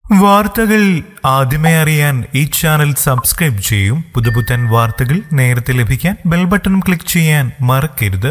വാർത്തകൾ ആദ്യമേ അറിയാൻ ഈ ചാനൽ സബ്സ്ക്രൈബ് ചെയ്യും പുതുപുത്തൻ വാർത്തകൾ നേരത്തെ ലഭിക്കാൻ ബെൽ ബട്ടൺ ക്ലിക്ക് ചെയ്യാൻ മറക്കരുത്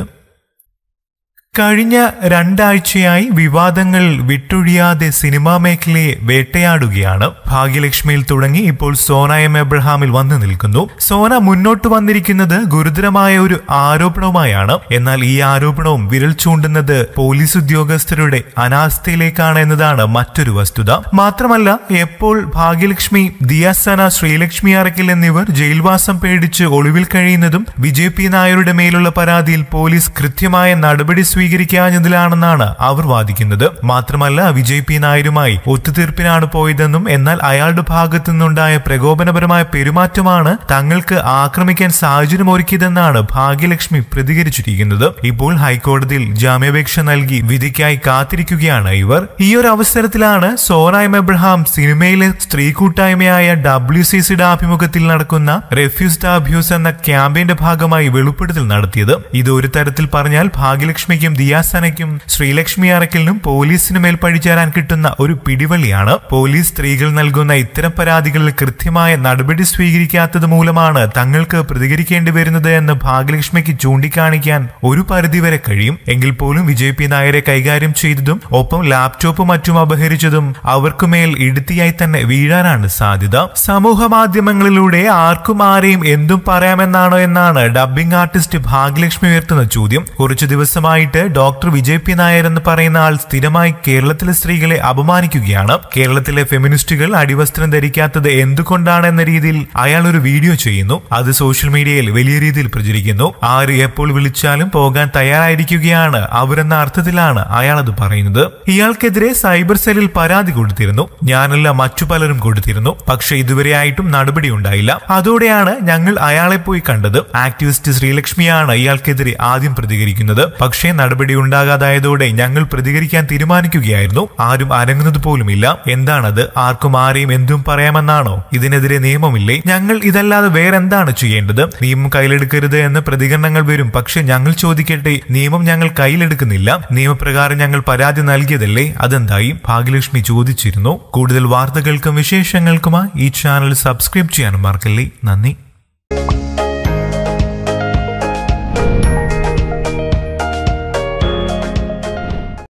കഴിഞ്ഞ രണ്ടാഴ്ചയായി വിവാദങ്ങൾ വിട്ടൊഴിയാതെ സിനിമാ മേഖലയെ വേട്ടയാടുകയാണ് ഭാഗ്യലക്ഷ്മിയിൽ തുടങ്ങി ഇപ്പോൾ സോന എം എബ്രഹാമിൽ വന്നു നിൽക്കുന്നു സോന മുന്നോട്ട് വന്നിരിക്കുന്നത് ഗുരുതരമായ ഒരു ആരോപണവുമായാണ് എന്നാൽ ഈ ആരോപണവും വിരൽ ചൂണ്ടുന്നത് പോലീസ് ഉദ്യോഗസ്ഥരുടെ അനാസ്ഥയിലേക്കാണ് എന്നതാണ് മറ്റൊരു വസ്തുത മാത്രമല്ല എപ്പോൾ ഭാഗ്യലക്ഷ്മി ദിയാസന ശ്രീലക്ഷ്മി അറക്കൽ എന്നിവർ ജയിൽവാസം പേടിച്ച് ഒളിവിൽ കഴിയുന്നതും വിജയ് പി നായരുടെ മേലുള്ള പരാതിയിൽ പോലീസ് കൃത്യമായ നടപടി സ്വീകരിക്കാഞ്ഞതിലാണെന്നാണ് അവർ വാദിക്കുന്നത് മാത്രമല്ല വിജയ് പി നായരുമായി ഒത്തുതീർപ്പിനാണ് പോയതെന്നും എന്നാൽ അയാളുടെ ഭാഗത്തു നിന്നുണ്ടായ പ്രകോപനപരമായ പെരുമാറ്റമാണ് തങ്ങൾക്ക് ആക്രമിക്കാൻ സാഹചര്യം ഒരുക്കിയതെന്നാണ് ഭാഗ്യലക്ഷ്മി പ്രതികരിച്ചിരിക്കുന്നത് ഇപ്പോൾ ഹൈക്കോടതിയിൽ ജാമ്യാപേക്ഷ നൽകി വിധിക്കായി കാത്തിരിക്കുകയാണ് ഇവർ ഈ ഒരു അവസരത്തിലാണ് സോന എം എബ്രഹാം സിനിമയിലെ സ്ത്രീ കൂട്ടായ്മയായ ഡബ്ല്യു സി സിയുടെ ആഭിമുഖ്യത്തിൽ നടക്കുന്ന റെഫ്യൂസ് ദ അബ്യൂസ് എന്ന ക്യാമ്പയിന്റെ ഭാഗമായി വെളിപ്പെടുത്തൽ നടത്തിയത് ഇത് ഒരു തരത്തിൽ പറഞ്ഞാൽ ഭാഗ്യലക്ഷ്മിക്കും ദിയാസനയ്ക്കും ശ്രീലക്ഷ്മി അറക്കലിനും പോലീസിന് മേൽ പഴിചേരാൻ കിട്ടുന്ന ഒരു പിടിവള്ളിയാണ് പോലീസ് സ്ത്രീകൾ നൽകുന്ന ഇത്തരം പരാതികളിൽ കൃത്യമായ നടപടി സ്വീകരിക്കാത്തത് മൂലമാണ് തങ്ങൾക്ക് പ്രതികരിക്കേണ്ടി വരുന്നത് എന്ന് ഭാഗ്യലക്ഷ്മിക്ക് ചൂണ്ടിക്കാണിക്കാൻ ഒരു പരിധിവരെ കഴിയും എങ്കിൽ പോലും വിജയ് പി നായരെ കൈകാര്യം ചെയ്തതും ഒപ്പം ലാപ്ടോപ്പ് മറ്റും അപഹരിച്ചതും അവർക്കുമേൽ ഇടുത്തിയായി തന്നെ വീഴാനാണ് സാധ്യത സമൂഹ മാധ്യമങ്ങളിലൂടെ ആർക്കും ആരെയും എന്തും പറയാമെന്നാണോ എന്നാണ് ഡബ്ബിംഗ് ആർട്ടിസ്റ്റ് ഭാഗ്യലക്ഷ്മി ഉയർത്തുന്ന ചോദ്യം കുറച്ചു ദിവസമായിട്ട് ഡോക്ടർ വിജയ് പി നായർ എന്ന് പറയുന്ന ആൾ സ്ഥിരമായി കേരളത്തിലെ സ്ത്രീകളെ അപമാനിക്കുകയാണ് കേരളത്തിലെ ഫെമിനിസ്റ്റുകൾ അടിവസ്ത്രം ധരിക്കാത്തത് എന്തുകൊണ്ടാണ് എന്ന രീതിയിൽ അയാൾ ഒരു വീഡിയോ ചെയ്യുന്നു അത് സോഷ്യൽ മീഡിയയിൽ വലിയ രീതിയിൽ പ്രചരിക്കുന്നു ആര് എപ്പോൾ വിളിച്ചാലും പോകാൻ തയ്യാറായിരിക്കുകയാണ് അവരെന്ന അർത്ഥത്തിലാണ് അയാൾ അത് പറയുന്നത് ഇയാൾക്കെതിരെ സൈബർ സെല്ലിൽ പരാതി കൊടുത്തിരുന്നു ഞാനല്ല മറ്റു പലരും കൊടുത്തിരുന്നു പക്ഷെ ഇതുവരെയായിട്ടും നടപടി ഉണ്ടായില്ല അതോടെയാണ് ഞങ്ങൾ അയാളെ പോയി കണ്ടത് ആക്ടിവിസ്റ്റ് ശ്രീലക്ഷ്മിയാണ് ഇയാൾക്കെതിരെ ആദ്യം പ്രതികരിക്കുന്നത് പക്ഷേ നടപടി ഉണ്ടാകാതായതോടെ ഞങ്ങൾ പ്രതികരിക്കാൻ തീരുമാനിക്കുകയായിരുന്നു ആരും അനങ്ങുന്നത് പോലുമില്ല എന്താണത് ആർക്കും ആരെയും എന്തും പറയാമെന്നാണോ ഇതിനെതിരെ നിയമമില്ലേ ഞങ്ങൾ ഇതല്ലാതെ വേറെന്താണ് ചെയ്യേണ്ടത് നിയമം കയ്യിലെടുക്കരുത് എന്ന് പ്രതികരണങ്ങൾ വരും പക്ഷെ ഞങ്ങൾ ചോദിക്കട്ടെ നിയമം ഞങ്ങൾ കയ്യിലെടുക്കുന്നില്ല നിയമപ്രകാരം ഞങ്ങൾ പരാതി നൽകിയതല്ലേ അതെന്തായി ഭാഗ്യലക്ഷ്മി ചോദിച്ചിരുന്നു കൂടുതൽ വാർത്തകൾക്കും വിശേഷങ്ങൾക്കുമായി ഈ ചാനൽ സബ്സ്ക്രൈബ് ചെയ്യാനും മറക്കല്ലേ നന്ദി